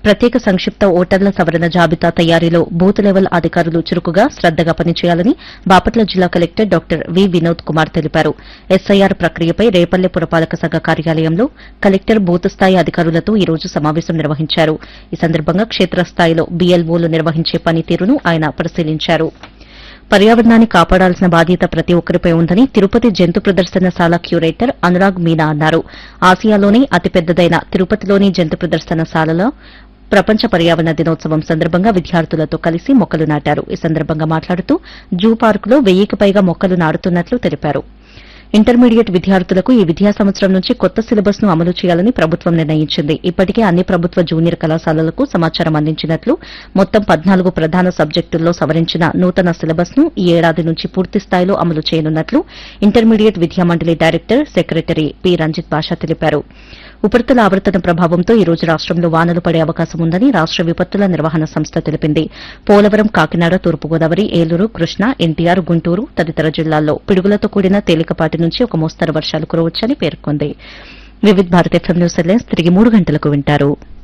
ప్రత్యేక సంక్షిప్త ఓటర్ల సవరణ జాబితా తయారీలో బూత్ లెవెల్ అధికారులు చురుకుగా శ్రద్దగా పనిచేయాలని బాపట్ల జిల్లా collector doctor V Vinod Kumar తెలిపారు ఎస్ఐఆర్ ప్రక్రియపై రేపల్లె పురపాలక సంఘ కార్యాలయంలో కలెక్టర్ బూత్ స్థాయి అధికారులతో ఈ రోజు సమావేశం నిర్వహించారు ఈ సందర్భంగా క్షేత్రస్థాయిలో బీఎల్ఓలు నిర్వహించే పనితీరును ఆయన పరిశీలించారు పర్యావరణాన్ని కాపాడాల్సిన బాధ్యత ప్రతి ఒక్కరిపై ఉందని తిరుపతి జంతు ప్రదర్శనశాల క్యూరేటర్ అనురాగ్ మీనా అన్నారు ఆసియాలోనే అతిపెద్దదైన తిరుపతిలోని జంతు ప్రదర్శనశాలలో ప్రపంచ పర్యావరణ దినోత్సవం సందర్భంగా విద్యార్థులతో కలిసి మొక్కలు నాటారు ఈ సందర్భంగా మాట్లాడుతూ జూ పార్కులో వెయ్యికి పైగా మొక్కలు నాటుతున్నట్లు తెలిపారు ఇంటర్మీడియట్ విద్యార్థులకు ఈ విద్యా సంవత్సరం నుంచి కొత్త సిలబస్ ను అమలు చేయాలని ప్రభుత్వం నిర్ణయించింది ఇప్పటికే అన్ని ప్రభుత్వ జూనియర్ కళాశాలలకు సమాచారం అందించినట్లు మొత్తం పద్నాలుగు ప్రధాన సబ్జెక్టుల్లో సవరించిన నూతన సిలబస్ ను ఈ ఏడాది నుంచి పూర్తి స్థాయిలో అమలు చేయనున్నట్లు ఇంటర్మీడియట్ విద్యా మండలి director secretary P Ranjith Basha తెలిపారు ఉపరితల ఆవర్తన ప్రభావంతో ఈ రోజు రాష్టంలో వానలు పడే అవకాశం ఉందని రాష్ట విపత్తుల నిర్వహణ సంస్థ తెలిపింది పోలవరం కాకినాడ తూర్పుగోదావరి ఏలూరు కృష్ణా ఎన్టీఆర్ గుంటూరు తదితర జిల్లాల్లో పిడుగులతో కూడిన తేలికపాటి నుంచి ఒక మోస్తరు వర్షాలు కురవచ్చని పేర్కొంది వివిధ భారత ఎఫ్ఎం న్యూస్ హెడ్లైన్స్ తిరిగి మూడు గంటలకు వింటారు